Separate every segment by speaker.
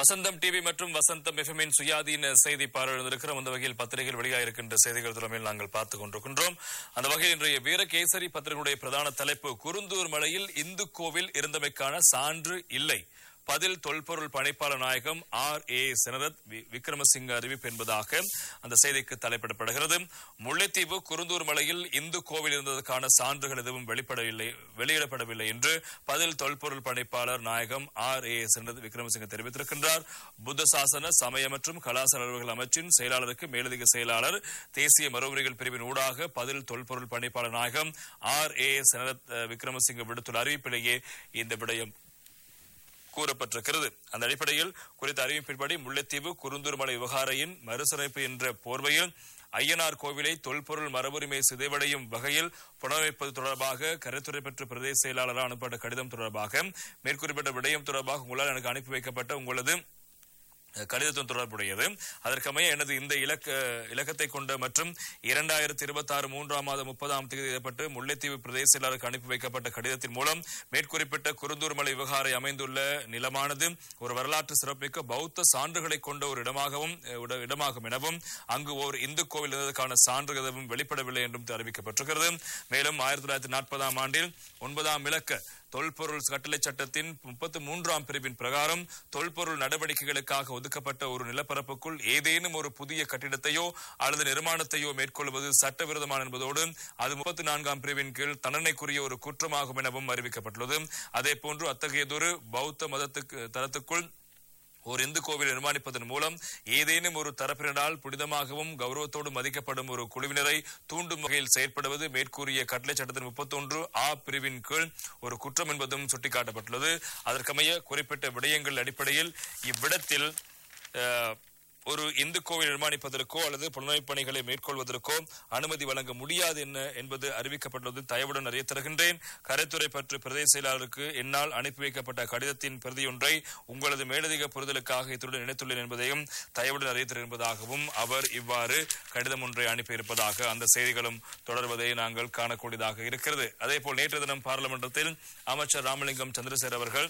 Speaker 1: வசந்தம் TV மற்றும் வசந்தம் எஃப்எம்மின் சுயாதீன செய்தி பார்வையிட்டிருக்கிறோம் அந்த வகையில் பத்திரிகையில் வெளியாகிருக்கின்ற செய்திகள் தொடர்பில் நாங்கள் பார்த்துக் கொண்டிருக்கின்றோம் அந்த வகையில் இன்றைய வீரகேசரி பத்திரிகையுடைய பிரதான தலைப்பு குருந்தூர் மலையில் இந்து கோவில் இருந்தமைக்கான சான்று இல்லை பதில் தொல்பொருள் பணிப்பாளர் நாயகம் ஆர் ஏ செனரத் வி- விக்ரமசிங்க அறிவிப்பு என்பதாக அந்த செய்திக்கு தலைப்பிடப்படுகிறது முல்லைத்தீவு குருந்தூர் மலையில் இந்து கோவில் இருந்ததற்கான சான்றுகள் எதுவும் வெளிப்படவில்லை வெளியிடப்படவில்லை என்று பதில் தொல்பொருள் பணிப்பாளர் நாயகம் ஆர் ஏ செனரத் விக்ரமசிங்க தெரிவித்திருக்கின்றார் புத்த சாசன சமய மற்றும் கலாசார அலுவல்கள் அமைச்சின் செயலாளருக்கு மேலதிக செயலாளர் தேசிய மறுவுரைகள் பிரிவின் ஊடாக பதில் தொல்பொருள் பணிப்பாளர் நாயகம் ஆர் ஏ செனரத் அஹ், விக்ரமசிங்க விடுத்துள்ள அறிவிப்பிலேயே இந்த விடயம் கூறப்பட்டிருக்கிறது அந்த அடிப்படையில் குறித்த அறிவிப்பின்படி முல்லைத்தீவு குருந்தூர்மலை விவகாரையின் மறுசீரமைப்பு என்ற போர்வையில் ஐயனார் கோவிலை தொல்பொருள் மரபுரிமை சிதைவடையும் வகையில் புனரமைப்பது தொடர்பாக கருத்துரை பெற்ற பிரதேச செயலாளர் அனுப்பப்பட்ட கடிதம் தொடர்பாக மேற்குறிப்பிட்ட விடயம் தொடர்பாக உங்களால் எனக்கு அனுப்பி வைக்கப்பட்ட உங்களது கடிதத்துடன் தொடர்புடையது அதற்கமைய எனது இந்த இலக்க இலக்கத்தை கொண்ட மற்றும் இரண்டாயிரத்தி இருபத்தி ஆறு மூன்றாம் மாதம் முப்பதாம் தேதி ஏற்பட்டு முல்லைத்தீவு பிரதேச செயலாளருக்கு அனுப்பி வைக்கப்பட்ட கடிதத்தின் மூலம் மேற்குறிப்பிட்ட குருந்தூர் மலை விவகாரை அமைந்துள்ள நிலமானது ஒரு வரலாற்று சிறப்புமிக்க பௌத்த சான்றுகளை கொண்ட ஒரு இடமாகவும் அஹ், இட- இடமாகும் எனவும் அங்கு ஓர் இந்து கோவில் இருந்ததற்கான சான்று எதுவும் வெளிப்படவில்லை என்றும் அறிவிக்கப்பட்டிருக்கிறது மேலும் ஆயிரத்தி தொள்ளாயிரத்தி நாற்பதாம் ஆண்டில் ஒன்பதாம் இலக்க தொல்பொருள் கட்டளை சட்டத்தின் முப்பத்தி மூன்றாம் பிரிவின் பிரகாரம் தொல்பொருள் நடவடிக்கைகளுக்காக ஒதுக்கப்பட்ட ஒரு நிலப்பரப்புக்குள் ஏதேனும் ஒரு புதிய கட்டிடத்தையோ அல்லது நிர்மாணத்தையோ மேற்கொள்வது சட்டவிரோதமான என்பதோடு அது முப்பத்தி நான்காம் பிரிவின் கீழ் தண்டனைக்குரிய ஒரு குற்றமாகும் எனவும் அறிவிக்கப்பட்டுள்ளது அதே போன்று அத்தகையதொரு பௌத்த மதத்துக்கு தரத்துக்குள் ஒரு இந்து கோவில் நிர்மாணிப்பதன் மூலம் ஏதேனும் ஒரு தரப்பினரால் புனிதமாகவும் கௌரவத்தோடும் மதிக்கப்படும் ஒரு குழுவினரை தூண்டும் வகையில் செயற்படுவது மேற்கூறிய கட்டளை சட்டத்தின் முப்பத்தொன்று ஆ பிரிவின் கீழ் ஒரு குற்றம் என்பதும் சுட்டிக்காட்டப்பட்டுள்ளது அதற்கமைய குறிப்பிட்ட விடயங்கள் அடிப்படையில் இவ்விடத்தில் அஹ், ஒரு இந்து கோவில் நிர்மாணிப்பதற்கோ அல்லது புலனாய்வு பணிகளை மேற்கொள்வதற்கோ அனுமதி வழங்க முடியாது என்ன என்பது அறிவிக்கப்பட்டுள்ளது தயவுடன் அறிய தருகின்றேன் கரைத்துறை பற்று பிரதேச செயலாளருக்கு என்னால் அனுப்பி வைக்கப்பட்ட கடிதத்தின் பிரதியொன்றை உங்களது மேலதிக புரிதலுக்காக இத்துடன் இணைத்துள்ளேன் என்பதையும் தயவுடன் அறிய தருகிறேன் என்பதாகவும் அவர் இவ்வாறு கடிதம் ஒன்றை அனுப்பியிருப்பதாக அந்த செய்திகளும் தொடர்வதை நாங்கள் காணக்கூடியதாக இருக்கிறது அதேபோல் நேற்று தினம் பாராளுமன்றத்தில் அமைச்சர் ராமலிங்கம் சந்திரசேகர் அவர்கள்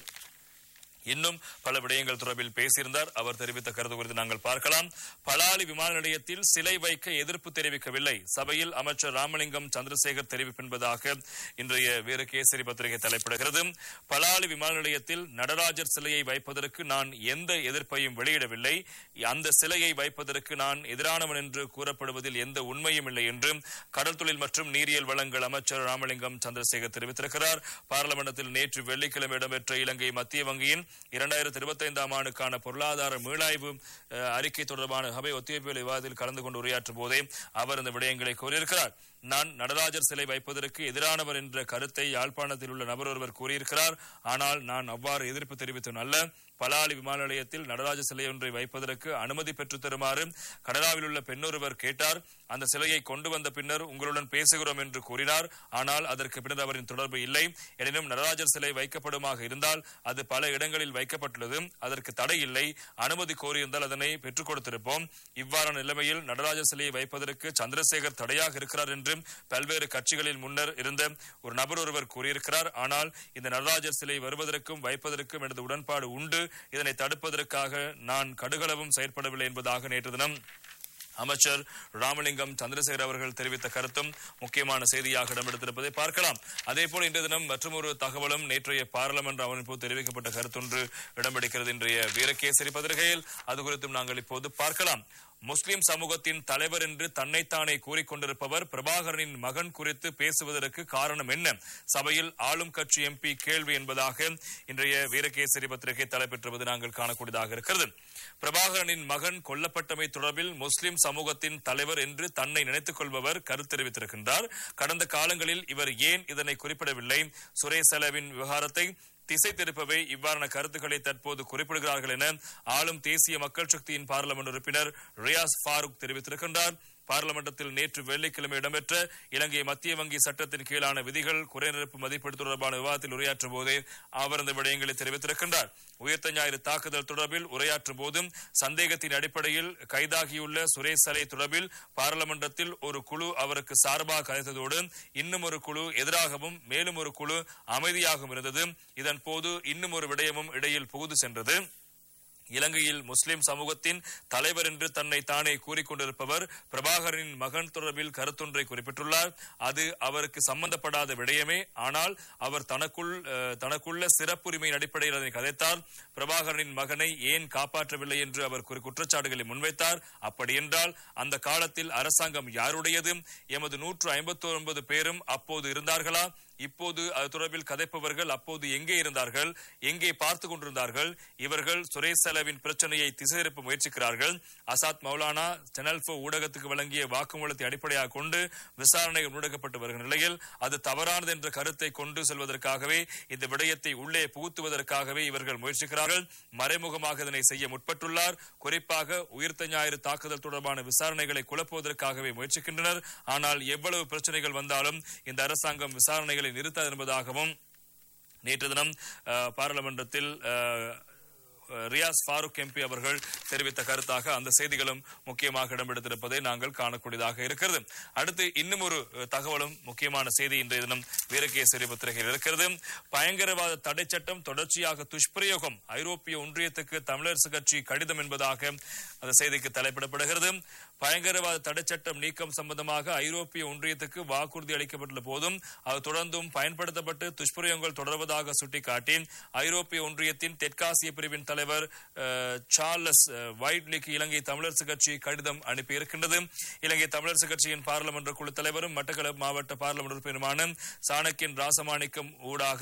Speaker 1: இன்னும் பல விடயங்கள் தொடர்பில் பேசியிருந்தார் அவர் தெரிவித்த கருத்து குறித்து நாங்கள் பார்க்கலாம் பலாலி விமான நிலையத்தில் சிலை வைக்க எதிர்ப்பு தெரிவிக்கவில்லை சபையில் அமைச்சர் ராமலிங்கம் சந்திரசேகர் தெரிவிப்பென்பதாக இன்றைய வீரகேசரி பத்திரிகை தலைப்பிடுகிறது பலாலி விமான நிலையத்தில் நடராஜர் சிலையை வைப்பதற்கு நான் எந்த எதிர்ப்பையும் வெளியிடவில்லை அந்த சிலையை வைப்பதற்கு நான் எதிரானவன் என்று கூறப்படுவதில் எந்த உண்மையும் இல்லை என்று கடல் தொழில் மற்றும் நீரியல் வளங்கள் அமைச்சர் ராமலிங்கம் சந்திரசேகர் தெரிவித்திருக்கிறார் பாராளுமன்றத்தில் நேற்று வெள்ளிக்கிழமை இடம்பெற்ற இலங்கை மத்திய வங்கியின் இரண்டாயிரத்தி இருபத்தைந்தாம் ஆண்டுக்கான பொருளாதார மீளாய்வு அஹ், அறிக்கை தொடர்பான சபை ஒத்திவைப்பு விவாதத்தில் கலந்து கொண்டு உரையாற்றும் போதே அவர் இந்த விடயங்களை கூறியிருக்கிறார் நான் நடராஜர் சிலை வைப்பதற்கு எதிரானவர் என்ற கருத்தை யாழ்ப்பாணத்தில் உள்ள நபர் ஒருவர் கூறியிருக்கிறார் ஆனால் நான் அவ்வாறு எதிர்ப்பு தெரிவித்தவன் அல்ல பலாலி விமான நிலையத்தில் நடராஜ சிலை ஒன்றை வைப்பதற்கு அனுமதி பெற்றுத் தருமாறு கனடாவில் உள்ள பெண்ணொருவர் கேட்டார் அந்த சிலையை கொண்டு வந்த பின்னர் உங்களுடன் பேசுகிறோம் என்று கூறினார் ஆனால் அதற்கு பின்னர் அவரின் தொடர்பு இல்லை எனினும் நடராஜர் சிலை வைக்கப்படுமாக இருந்தால் அது பல இடங்களில் வைக்கப்பட்டுள்ளது அதற்கு தடை இல்லை அனுமதி கோரியிருந்தால் அதனை பெற்றுக் கொடுத்திருப்போம் இவ்வாறான நிலைமையில் நடராஜர் சிலையை வைப்பதற்கு சந்திரசேகர் தடையாக இருக்கிறார் என்று பல்வேறு கட்சிகளில் முன்னர் இருந்த ஒரு நபர் ஒருவர் கூறியிருக்கிறார் ஆனால் இந்த நடராஜர் சிலை வருவதற்கும் வைப்பதற்கும் எனது உடன்பாடு உண்டு இதனை தடுப்பதற்காக நான் கடுகளவும் செயற்படவில்லை என்பதாக நேற்று தினம் அமைச்சர் ராமலிங்கம் சந்திரசேகர் அவர்கள் தெரிவித்த கருத்தும் முக்கியமான செய்தியாக இடம்பெடுத்திருப்பதை பார்க்கலாம் அதே போல இன்றைய தினம் மற்றொரு தகவலும் நேற்றைய பாராளுமன்ற அமைப்பு தெரிவிக்கப்பட்ட கருத்தொன்று இடம்பெடுக்கிறது இன்றைய வீரகேசரி பத்திரிகையில் அது குறித்தும் நாங்கள் இப்போது பார்க்கலாம் முஸ்லிம் சமூகத்தின் தலைவர் என்று தன்னைத்தானே கூறிக்கொண்டிருப்பவர் பிரபாகரனின் மகன் குறித்து பேசுவதற்கு காரணம் என்ன சபையில் ஆளும் கட்சி எம்பி கேள்வி என்பதாக இன்றைய வீரகேசரி பத்திரிகை தலைப்பெற்றுவது நாங்கள் காணக்கூடியதாக இருக்கிறது பிரபாகரனின் மகன் கொல்லப்பட்டமை தொடர்பில் முஸ்லிம் சமூகத்தின் தலைவர் என்று தன்னை நினைத்துக் கொள்பவர் கருத்து தெரிவித்திருக்கின்றார் கடந்த காலங்களில் இவர் ஏன் இதனை குறிப்பிடவில்லை சுரேஷ் செலவின் விவகாரத்தை திசை திருப்பவை இவ்வாறான கருத்துக்களை தற்போது குறிப்பிடுகிறார்கள் என ஆளும் தேசிய மக்கள் சக்தியின் பார்லமெண்ட் உறுப்பினர் ரியாஸ் ஃபாரூக் தெரிவித்திருக்கின்றார் பார்லமெண்டத்தில் நேற்று வெள்ளிக்கிழமை இடம்பெற்ற இலங்கை மத்திய வங்கி சட்டத்தின் கீழான விதிகள் குறைநிரப்பு மதிப்பீடு தொடர்பான விவாதத்தில் உரையாற்றும் போதே அவர் இந்த விடயங்களை தெரிவித்திருக்கின்றார் உயிர்த்த ஞாயிறு தாக்குதல் தொடர்பில் உரையாற்றும் போதும் சந்தேகத்தின் அடிப்படையில் கைதாகியுள்ள சுரேஷ் சலை தொடர்பில் பாராளுமன்றத்தில் ஒரு குழு அவருக்கு சார்பாக கலைத்ததோடு இன்னும் ஒரு குழு எதிராகவும் மேலும் ஒரு குழு அமைதியாகவும் இருந்தது இதன் போது இன்னும் ஒரு விடயமும் இடையில் புகுது சென்றது இலங்கையில் முஸ்லிம் சமூகத்தின் தலைவர் என்று தன்னை தானே கூறிக்கொண்டிருப்பவர் பிரபாகரனின் மகன் தொடர்பில் கருத்தொன்றை குறிப்பிட்டுள்ளார் அது அவருக்கு சம்பந்தப்படாத விடயமே ஆனால் அவர் தனக்குள் அஹ், தனக்குள்ள சிறப்புரிமையின் அடிப்படையில் அதனை கதைத்தார் பிரபாகரனின் மகனை ஏன் காப்பாற்றவில்லை என்று அவர் குறி- குற்றச்சாட்டுகளை முன்வைத்தார் அப்படியென்றால் அந்த காலத்தில் அரசாங்கம் யாருடையது எமது நூற்று ஐம்பத்தி ஒன்பது பேரும் அப்போது இருந்தார்களா இப்போது அது தொடர்பில் கதைப்பவர்கள் அப்போது எங்கே இருந்தார்கள் எங்கே பார்த்து கொண்டிருந்தார்கள் இவர்கள் சுரேஷ் செலவின் பிரச்சனையை திசை திருப்ப முயற்சிக்கிறார்கள் அசாத் மௌலானா செனல்போ ஊடகத்துக்கு வழங்கிய வாக்குமூலத்தை அடிப்படையாக கொண்டு விசாரணைகள் முடக்கப்பட்டு வருகிற நிலையில் அது தவறானது என்ற கருத்தை கொண்டு செல்வதற்காகவே இந்த விடயத்தை உள்ளே புகுத்துவதற்காகவே இவர்கள் முயற்சிக்கிறார்கள் மறைமுகமாக இதனை செய்ய முற்பட்டுள்ளார் குறிப்பாக உயிர்த்த ஞாயிறு தாக்குதல் தொடர்பான விசாரணைகளை குழப்புவதற்காகவே முயற்சிக்கின்றனர் ஆனால் எவ்வளவு பிரச்சனைகள் வந்தாலும் இந்த அரசாங்கம் விசாரணைகளை நிறுத்தாது என்பதாகவும் நேற்று தினம் அஹ், பாராளுமன்றத்தில் அஹ், ரியாஸ் ஃபாரூக் எம்பி அவர்கள் தெரிவித்த கருத்தாக அந்த செய்திகளும் முக்கியமாக இடம்பெடுத்திருப்பதை நாங்கள் காணக்கூடியதாக இருக்கிறது அடுத்து இன்னும் ஒரு அஹ், தகவலும் முக்கியமான செய்தி இன்றைய தினம் வீரகேசரி பத்திரிகையில் இருக்கிறது பயங்கரவாத தடை சட்டம் தொடர்ச்சியாக துஷ்பிரயோகம் ஐரோப்பிய ஒன்றியத்துக்கு தமிழரசு கட்சி கடிதம் என்பதாக அந்த செய்திக்கு தலைப்பிடப்படுகிறது பயங்கரவாத தடை சட்டம் நீக்கம் சம்பந்தமாக ஐரோப்பிய ஒன்றியத்துக்கு வாக்குறுதி அளிக்கப்பட்டுள்ள போதும் அது தொடர்ந்தும் பயன்படுத்தப்பட்டு துஷ்பிரயோகங்கள் தொடர்வதாக சுட்டிக்காட்டி ஐரோப்பிய ஒன்றியத்தின் தெற்காசிய பிரிவின் தலைவர் அஹ், சார்லஸ் அஹ், வைட்லிக்கு இலங்கை தமிழரசு கட்சி கடிதம் அனுப்பியிருக்கின்றது இலங்கை தமிழரசு கட்சியின் பாராளுமன்ற குழு தலைவரும் மட்டக்களப்பு மாவட்ட பாராளுமன்ற உறுப்பினருமான சாணக்கியன் ராசமாணிக்கம் ஊடாக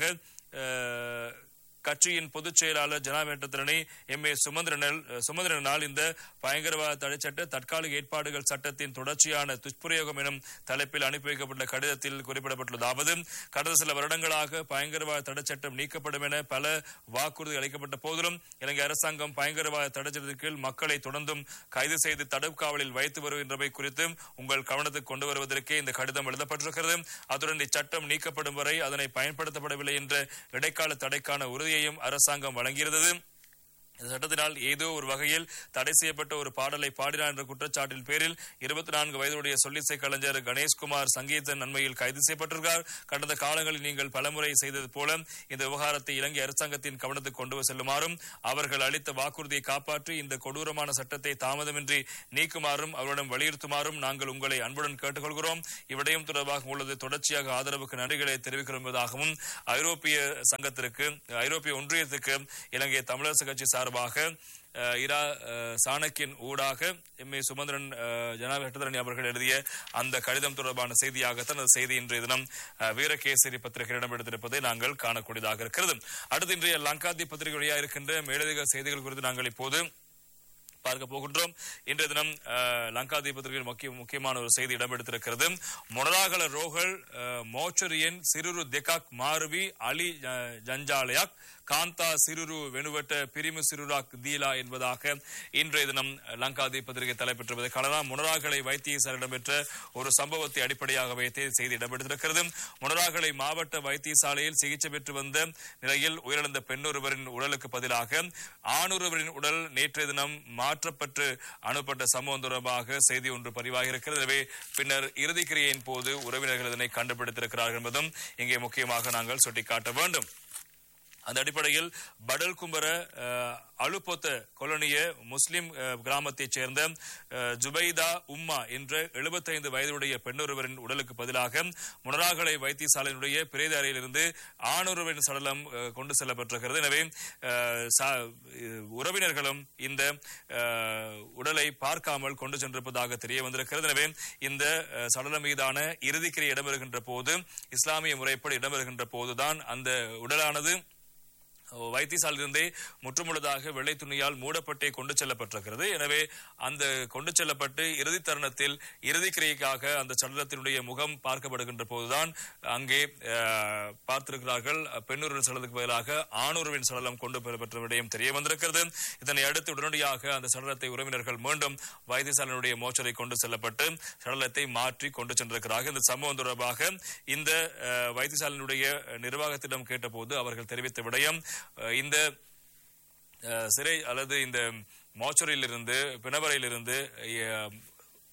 Speaker 1: அஹ், கட்சியின் பொதுச் செயலாளர் ஜனாவேட்டத்திறனை எம் ஏ சுமந்திரனல் சுமந்திரனால் இந்த பயங்கரவாத தடைச்சட்ட தற்காலிக ஏற்பாடுகள் சட்டத்தின் தொடர்ச்சியான துஷ்பிரயோகம் எனும் தலைப்பில் அனுப்பி வைக்கப்பட்ட கடிதத்தில் குறிப்பிடப்பட்டுள்ளதாவது கடந்த சில வருடங்களாக பயங்கரவாத தடைச்சட்டம் நீக்கப்படும் என பல வாக்குறுதி அளிக்கப்பட்ட போதிலும் இலங்கை அரசாங்கம் பயங்கரவாத தடைச்சட்டத்தின் கீழ் மக்களை தொடர்ந்தும் கைது செய்து தடுப்பு காவலில் வைத்து வருகின்றவை குறித்து உங்கள் கவனத்துக்கு கொண்டு வருவதற்கே இந்த கடிதம் எழுதப்பட்டிருக்கிறது அதுடன் இச்சட்டம் நீக்கப்படும் வரை அதனை பயன்படுத்தப்படவில்லை என்ற இடைக்கால தடைக்கான உறுதியையும் அரசாங்கம் வழங்கியிருந்தது இந்த சட்டத்தினால் ஏதோ ஒரு வகையில் தடை செய்யப்பட்ட ஒரு பாடலை பாடினார் என்ற குற்றச்சாட்டின் பேரில் இருபத்தி நான்கு வயதுடைய சொல்லிசை கலைஞர் கணேஷ்குமார் சங்கீதன் நன்மையில் கைது செய்யப்பட்டிருக்கார் கடந்த காலங்களில் நீங்கள் பலமுறை செய்தது போல இந்த விவகாரத்தை இலங்கை அரசாங்கத்தின் கவனத்துக்கு கொண்டு செல்லுமாறும் அவர்கள் அளித்த வாக்குறுதியை காப்பாற்றி இந்த கொடூரமான சட்டத்தை தாமதமின்றி நீக்குமாறும் அவரிடம் வலியுறுத்துமாறும் நாங்கள் உங்களை அன்புடன் கேட்டுக்கொள்கிறோம் இவ்விடயம் தொடர்பாக உள்ளது தொடர்ச்சியாக ஆதரவுக்கு நன்றிகளை தெரிவிக்கிறோம் என்பதாகவும் ஐரோப்பிய சங்கத்திற்கு ஐரோப்பிய ஒன்றியத்துக்கு இலங்கை தமிழரசு கட்சி சார்பாக அஹ், இரா அஹ், சாணக்கியன் ஊடாக எம் ஏ சுமந்திரன் அஹ், ஜனாதிபதி ஹட்டதரணி அவர்கள் எழுதிய அந்த கடிதம் தொடர்பான செய்தியாகத்தான் அந்த செய்தி இன்றைய தினம் அஹ், வீரகேசரி பத்திரிகை இடம்பெடுத்திருப்பதை நாங்கள் காணக்கூடியதாக இருக்கிறது அடுத்து இன்றைய லங்காதி பத்திரிகை வழியாக இருக்கின்ற மேலதிக செய்திகள் குறித்து நாங்கள் இப்போது பார்க்க போகின்றோம் இன்றைய தினம் அஹ், லங்காதீபத்திற்கு முக்கிய முக்கியமான ஒரு செய்தி இடம்பெடுத்திருக்கிறது மொனராகல ரோகல் அஹ், மோச்சரியன் சிறுரு தெகாக் மாருவி அலி அஹ், ஜஞ்சாலயாக் காந்தா சிறுரு வெனுவட்ட பிரிமு சிறுராக் தீலா என்பதாக இன்றைய தினம் லங்காதி பத்திரிகை தலைப்பெற்றுவதை காணலாம் முனராகலை வைத்தியசாலை இடம்பெற்ற ஒரு சம்பவத்தை அடிப்படையாக வைத்து செய்தி இடம்பெற்றிருக்கிறது முனராகலை மாவட்ட வைத்தியசாலையில் சிகிச்சை பெற்று வந்த நிலையில் உயிரிழந்த பெண்ணொருவரின் உடலுக்கு பதிலாக ஆணொருவரின் உடல் நேற்றைய தினம் மாற்றப்பட்டு அனுப்பப்பட்ட சம்பவம் தொடர்பாக செய்தி ஒன்று பதிவாகி இருக்கிறது எனவே பின்னர் இறுதிக்கிரியின் போது உறவினர்கள் இதனை கண்டுபிடித்திருக்கிறார்கள் என்பதும் இங்கே முக்கியமாக நாங்கள் சுட்டிக்காட்ட வேண்டும் அந்த அடிப்படையில் படல் கும்பர அஹ், அலுப்பொத்த கொலனிய முஸ்லிம் அஹ், கிராமத்தைச் சேர்ந்த அஹ், ஜுபைதா உம்மா என்ற 75 வயதுடைய பெண்ணொருவரின் உடலுக்கு பதிலாக முனராகலை வைத்தியசாலையினுடைய பிரேத அறையிலிருந்து ஆணொருவரின் சடலம் அஹ், கொண்டு செல்லப்பட்டிருக்கிறது எனவே அஹ், சா- அஹ், உறவினர்களும் இந்த அஹ், உடலை பார்க்காமல் கொண்டு சென்றிருப்பதாக தெரிய வந்திருக்கிறது எனவே இந்த அஹ், சடலம் மீதான இறுதிக்கிரை இடம்பெறுகின்ற போது இஸ்லாமிய முறைப்படி இடம்பெறுகின்ற போதுதான் அந்த உடலானது வைத்தியசாலையிலிருந்தே முற்றுமுழுதாக வெள்ளை துணியால் மூடப்பட்டே கொண்டு செல்லப்பட்டிருக்கிறது எனவே அந்த கொண்டு செல்லப்பட்டு இறுதி தருணத்தில் இறுதிக்கிரைக்காக அந்த சடலத்தினுடைய முகம் பார்க்கப்படுகின்ற போதுதான் அங்கே அஹ், பார்த்திருக்கிறார்கள் பெண்ணுருவின் சடலத்துக்கு பதிலாக ஆணுருவின் சடலம் கொண்டு பெறப்பட்ட விடயம் தெரிய வந்திருக்கிறது இதனை அடுத்து உடனடியாக அந்த சடலத்தை உறவினர்கள் மீண்டும் வைத்தியசாலையினுடைய மோச்சரை கொண்டு செல்லப்பட்டு சடலத்தை மாற்றி கொண்டு சென்றிருக்கிறார்கள் இந்த சம்பவம் தொடர்பாக இந்த அஹ், வைத்தியசாலையினுடைய நிர்வாகத்திடம் கேட்டபோது அவர்கள் தெரிவித்த விடயம் அஹ், இந்த அஹ், சிறை அல்லது இந்த மோச்சரியிலிருந்து பிணவரையிலிருந்து அஹ்,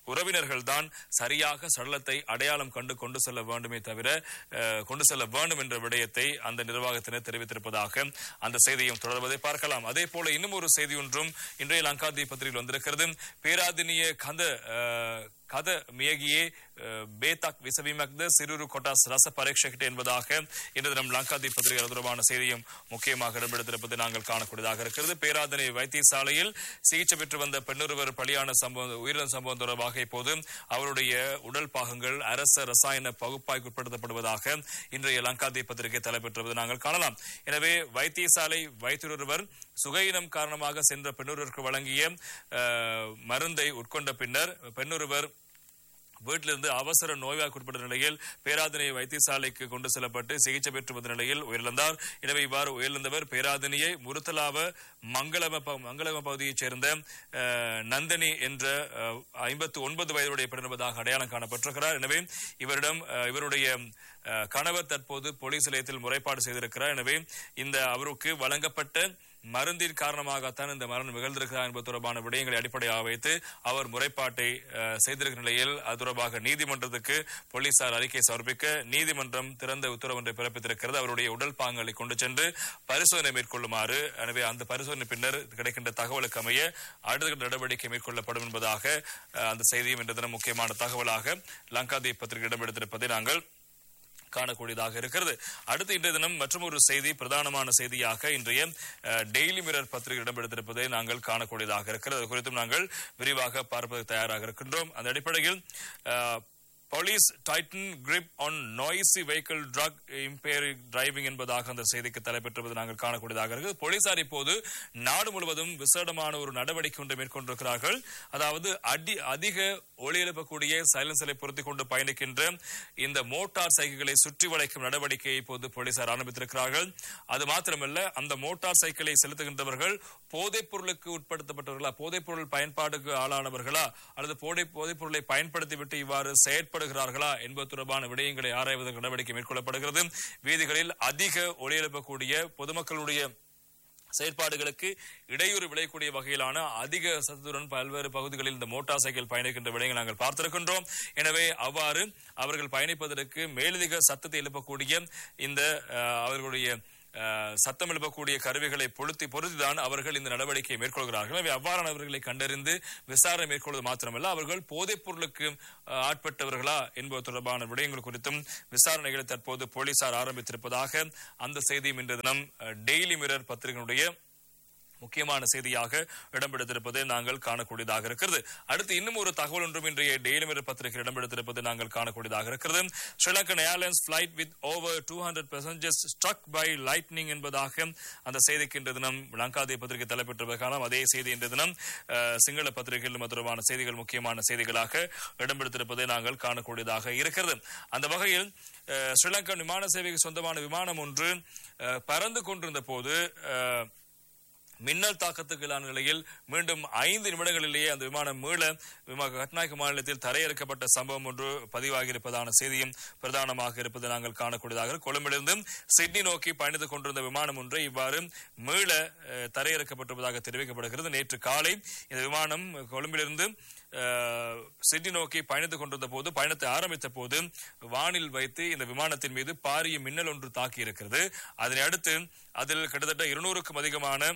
Speaker 1: உறவினர்கள் தான் சரியாக சடலத்தை அடையாளம் கண்டு கொண்டு செல்ல வேண்டுமே தவிர அஹ், கொண்டு செல்ல வேண்டும் என்ற விடயத்தை அந்த நிர்வாகத்தினர் தெரிவித்திருப்பதாக அந்த செய்தியும் தொடர்வதை பார்க்கலாம் அதே போல இன்னும் ஒரு செய்தி ஒன்றும் இன்றைய லங்காதி பத்திரிகையில் வந்திருக்கிறது பேராதினிய கந்த அஹ், கத மியகியே அஹ், பேதாக் விசவிமக்த சிறுரு கொட்டாஸ் ரச பரீட்சகிட்ட என்பதாக இன்று தினம் லங்காதி பத்திரிகை தொடர்பான செய்தியும் முக்கியமாக இடம்பெடுத்திருப்பதை நாங்கள் காணக்கூடியதாக இருக்கிறது பேராதனை வைத்தியசாலையில் சிகிச்சை பெற்று வந்த பெண்ணொருவர் பலியான சம்பவம் உயிரிழந்த சம்பவம் தொடர்பாக இப்போது அவருடைய உடல் பாகங்கள் அரச ரசாயன பகுப்பாய்க்கு உட்படுத்தப்படுவதாக இன்றைய லங்காதி பத்திரிகை தலைப்பெற்றுவது நாங்கள் காணலாம் எனவே வைத்தியசாலை வைத்தியொருவர் சுகையினம் காரணமாக சென்ற பெண்ணொருவருக்கு வழங்கிய அஹ், மருந்தை உட்கொண்ட பின்னர் பெண்ணொருவர் வீட்டிலிருந்து அவசர நோய்வாய்க்கு உட்பட்ட நிலையில் பேராதனை வைத்தியசாலைக்கு கொண்டு செல்லப்பட்டு சிகிச்சை பெற்று வந்த நிலையில் உயிரிழந்தார் எனவே இவ்வாறு உயிரிழந்தவர் பேராதனியை முருத்தலாவ மங்களம ப- மங்களம பகுதியைச் சேர்ந்த அஹ், நந்தினி என்ற ஐம்பத்து ஒன்பது வயதுடைய பெண் என்பதாக அடையாளம் காணப்பட்டிருக்கிறார் எனவே இவரிடம் அஹ், இவருடைய அஹ், கணவர் தற்போது போலீஸ் நிலையத்தில் முறைப்பாடு செய்திருக்கிறார் எனவே இந்த அவருக்கு வழங்கப்பட்ட மருந்தின் காரணமாகத்தான் இந்த மரணம் நிகழ்ந்திருக்கிறார் என்பது தொடர்பான விடயங்களை அடிப்படையாக வைத்து அவர் முறைப்பாட்டை அஹ், செய்திருக்கிற நிலையில் அது தொடர்பாக நீதிமன்றத்துக்கு போலீசார் அறிக்கை சமர்ப்பிக்க நீதிமன்றம் திறந்த உத்தரவு ஒன்றை பிறப்பித்திருக்கிறது அவருடைய உடல் பாகங்களை கொண்டு சென்று பரிசோதனை மேற்கொள்ளுமாறு எனவே அந்த பரிசோதனை பின்னர் கிடைக்கின்ற தகவலுக்கு அமைய அடுத்த கட்ட நடவடிக்கை மேற்கொள்ளப்படும் என்பதாக அஹ், அந்த செய்தியும் இன்று தினம் முக்கியமான தகவலாக லங்காதீப் பத்திரிகை இடம்பெடுத்திருப்பதை நாங்கள் காணக்கூடியதாக இருக்கிறது அடுத்து இன்றைய தினம் மற்றும் ஒரு செய்தி பிரதானமான செய்தியாக இன்றைய அஹ், டெய்லி மிரர் பத்திரிகை இடம்பெடுத்திருப்பதை நாங்கள் காணக்கூடியதாக இருக்கிறது அது குறித்தும் நாங்கள் விரிவாக பார்ப்பதற்கு தயாராக இருக்கின்றோம் அந்த அடிப்படையில் அஹ், police tighten grip on noisy vehicle drug impairing driving என்பதாக அந்த செய்திக்கு தலைப்பெற்றுவது நாங்கள் காணக்கூடியதாக இருக்குது போலீசார் இப்போது நாடு முழுவதும் விசேடமான ஒரு நடவடிக்கை ஒன்றை மேற்கொண்டிருக்கிறார்கள் அதாவது அடி அதிக ஒளி எழுப்பக்கூடிய சைலன்சரை பொருத்திக் கொண்டு பயணிக்கின்ற இந்த மோட்டார் சைக்கிள்களை சுற்றி வளைக்கும் நடவடிக்கையை இப்போது போலீசார் ஆரம்பித்திருக்கிறார்கள் அது மாத்திரமல்ல அந்த மோட்டார் சைக்கிளை செலுத்துகின்றவர்கள் போதைப் பொருளுக்கு உட்படுத்தப்பட்டவர்களா போதைப் பொருள் பயன்பாடுக்கு ஆளானவர்களா அல்லது போதை போதைப் பொருளை பயன்படுத்திவிட்டு இவ்வாறு செயற்படுகிறார்களா என்பது தொடர்பான விடயங்களை ஆராய்வதற்கு நடவடிக்கை மேற்கொள்ளப்படுகிறது வீதிகளில் அதிக ஒளி எழுப்பக்கூடிய பொதுமக்களுடைய செயற்பாடுகளுக்கு இடையூறு விளையக்கூடிய வகையிலான அதிக சத்தத்துடன் பல்வேறு பகுதிகளில் இந்த மோட்டார் சைக்கிள் பயணிக்கின்ற விடயங்களை நாங்கள் பார்த்திருக்கின்றோம் எனவே அவ்வாறு அவர்கள் பயணிப்பதற்கு மேலதிக சத்தத்தை எழுப்பக்கூடிய இந்த அஹ், அவர்களுடைய அஹ், சத்தம் எழுப்பக்கூடிய கருவிகளை பொருத்தி பொருத்திதான் அவர்கள் இந்த நடவடிக்கையை மேற்கொள்கிறார்கள் எனவே அவ்வாறானவர்களை கண்டறிந்து விசாரணை மேற்கொள்வது மாத்திரமல்ல அவர்கள் போதைப் பொருளுக்கு அஹ், ஆட்பட்டவர்களா என்பது தொடர்பான விடயங்கள் குறித்தும் விசாரணைகளை தற்போது போலீசார் ஆரம்பித்திருப்பதாக அந்த செய்தியும் இன்று தினம் அஹ், டெய்லி மிரர் பத்திரிகையினுடைய முக்கியமான செய்தியாக இடம்பெடுத்திருப்பதை நாங்கள் காணக்கூடியதாக இருக்கிறது அடுத்து இன்னும் ஒரு தகவல் ஒன்றும் இன்றைய டெய்லி மிரர் பத்திரிகை இடம்பெடுத்திருப்பதை நாங்கள் காணக்கூடியதாக இருக்கிறது SriLankan Airlines flight with over two hundred passengers struck by lightning என்பதாக அந்த செய்திக்கு இன்று தினம் லங்காதே பத்திரிகை தலைப்பெற்ற காலம் அதே செய்தி இன்று தினம் அஹ், சிங்கள பத்திரிகையில் தொடர்பான செய்திகள் முக்கியமான செய்திகளாக இடம்பெடுத்திருப்பதை நாங்கள் காணக்கூடியதாக இருக்கிறது அந்த வகையில் அஹ், ஸ்ரீலங்கன் விமான சேவைக்கு சொந்தமான விமானம் ஒன்று அஹ், பறந்து கொண்டிருந்த போது அஹ், மின்னல் தாக்கத்துக்குள்ளான நிலையில் மீண்டும் ஐந்து நிமிடங்களிலேயே அந்த விமானம் மீள விமா கட்நாயக்க மாநிலத்தில் தரையிறக்கப்பட்ட சம்பவம் ஒன்று பதிவாகி இருப்பதான செய்தியும் பிரதானமாக இருப்பதை நாங்கள் காணக்கூடியதாக இருக்கு. கொழும்பிலிருந்து சிட்னி நோக்கி பயணித்துக் கொண்டிருந்த விமானம் ஒன்று இவ்வாறு மீள அஹ், தரையிறக்கப்பட்டிருப்பதாக தெரிவிக்கப்படுகிறது நேற்று காலை இந்த விமானம் கொழும்பிலிருந்து அஹ், சிட்னி நோக்கி பயணித்துக் கொண்டிருந்த போது பயணத்தை ஆரம்பித்த போது வானில் வைத்து இந்த விமானத்தின் மீது பாரிய மின்னல் ஒன்று தாக்கி இருக்கிறது அதனை அடுத்து அதில் கிட்டத்தட்ட இருநூறுக்கும் அதிகமான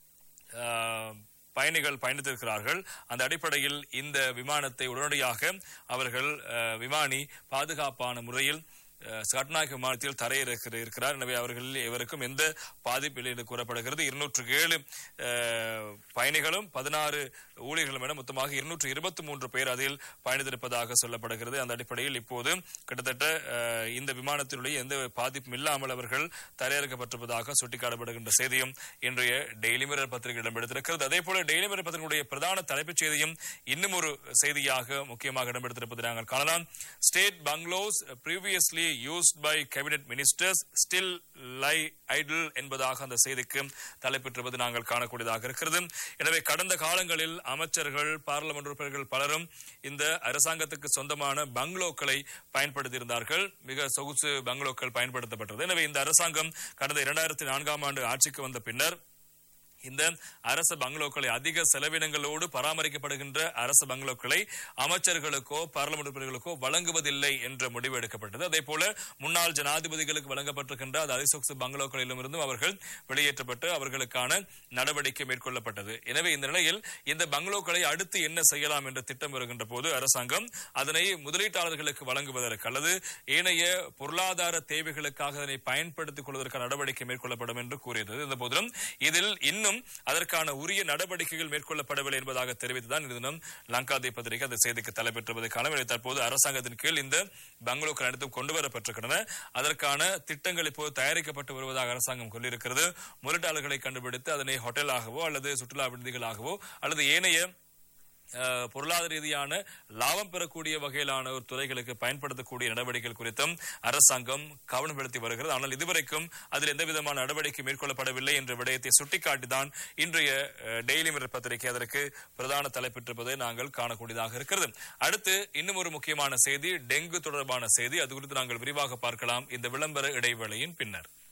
Speaker 1: ஆஹ், பயணிகள் பயணித்திருக்கிறார்கள் அந்த அடிப்படையில் இந்த விமானத்தை உடனடியாக அவர்கள் ஆஹ், விமானி பாதுகாப்பான முறையில் ஆஹ், கட்நாயக்க விமானத்தில் தரையிறக்க இருக்கிறார் எனவே அவர்கள் இவருக்கும் எந்த பாதிப்பில்லை என்று கூறப்படுகிறது இருநூற்று ஏழு ஆஹ், பயணிகளும் பதினாறு ஊழியர்களும் என மொத்தமாக இருநூற்று இருபத்தி மூன்று பேர் அதில் பயணித்திருப்பதாக சொல்லப்படுகிறது அந்த அடிப்படையில் இப்போது கிட்டத்தட்ட ஆஹ், இந்த விமானத்தினுடைய எந்த பாதிப்பும் இல்லாமல் அவர்கள் தரையிறக்கப்பட்டிருப்பதாக சுட்டிக்காட்டப்படுகின்ற செய்தியும் இன்றைய டெய்லி மிரர் பத்திரிகை இடம்பெடுத்திருக்கிறது அதே போல டெய்லி மிரர் பத்திரிகையுடைய பிரதான தலைப்புச் செய்தியும் இன்னும் ஒரு செய்தியாக முக்கியமாக இடம்பெடுத்திருப்பதை நாங்கள் காணலாம் state bungalows previously used by cabinet ministers still lie idle என்பதாக அந்த செய்திக்கு தலைப்பெற்றுவது நாங்கள் காணக்கூடியதாக இருக்கிறது எனவே கடந்த காலங்களில் அமைச்சர்கள் பாராளுமன்ற உறுப்பினர்கள் பலரும் இந்த அரசாங்கத்துக்கு சொந்தமான பங்களோக்களை பயன்படுத்தியிருந்தார்கள் மிக சொகுசு பங்களோக்கள் பயன்படுத்தப்பட்டது எனவே இந்த அரசாங்கம் கடந்த இரண்டாயிரத்தி நான்காம் ஆண்டு ஆட்சிக்கு வந்த பின்னர் இந்த அரச பங்களோக்களை அதிக செலவினங்களோடு பராமரிக்கப்படுகின்ற அரச பங்களோக்களை அமைச்சர்களுக்கோ பாராளுமன்ற உறுப்பினர்களுக்கோ வழங்குவதில்லை என்ற முடிவு எடுக்கப்பட்டது அதே போல முன்னாள் ஜனாதிபதிகளுக்கு வழங்கப்பட்டிருக்கின்ற அந்த அதிசொக்சு பங்களோக்களிலுமிருந்தும் அவர்கள் வெளியேற்றப்பட்டு அவர்களுக்கான நடவடிக்கை மேற்கொள்ளப்பட்டது எனவே இந்த நிலையில் இந்த பங்களோக்களை அடுத்து என்ன செய்யலாம் என்ற திட்டம் வருகின்ற போது அரசாங்கம் அதனை முதலீட்டாளர்களுக்கு வழங்குவதற்கு அல்லது ஏனைய பொருளாதார தேவைகளுக்காக அதனை பயன்படுத்திக் கொள்வதற்கான நடவடிக்கை மேற்கொள்ளப்படும் என்று கூறியது இந்த போதிலும் இதில் இன்னும் அதற்கான உரிய நடவடிக்கைகள் மேற்கொள்ளப்படவில்லை என்பதாக தெரிவித்துதான் இந்த தினம் லங்காதே பத்திரிகை அந்த செய்திக்கு தலைப்பெற்றுவதை காணவில்லை தற்போது அரசாங்கத்தின் கீழ் இந்த பங்களோக்கள் அனைத்தும் கொண்டு வரப்பட்டிருக்கின்றன அதற்கான திட்டங்கள் இப்போது தயாரிக்கப்பட்டு வருவதாக அரசாங்கம் சொல்லியிருக்கிறது முதலீட்டாளர்களை கண்டுபிடித்து அதனை ஹோட்டலாகவோ அல்லது சுற்றுலா விடுதிகளாகவோ அல்லது ஏனைய அஹ், பொருளாதார ரீதியான லாபம் பெறக்கூடிய வகையிலான ஒரு துறைகளுக்கு பயன்படுத்தக்கூடிய நடவடிக்கைகள் குறித்தும் அரசாங்கம் கவனம் செலுத்தி வருகிறது ஆனால் இதுவரைக்கும் அதில் எந்த விதமான நடவடிக்கை மேற்கொள்ளப்படவில்லை என்ற விடயத்தை சுட்டிக்காட்டிதான் இன்றைய அஹ், டெய்லி மிரர் பத்திரிகை அதற்கு பிரதான தலைப்பிட்டிருப்பதை நாங்கள் காணக்கூடியதாக இருக்கிறது அடுத்து இன்னும் ஒரு முக்கியமான செய்தி டெங்கு தொடர்பான செய்தி அது குறித்து நாங்கள் விரிவாக பார்க்கலாம் இந்த விளம்பர இடைவேளையின் பின்னர்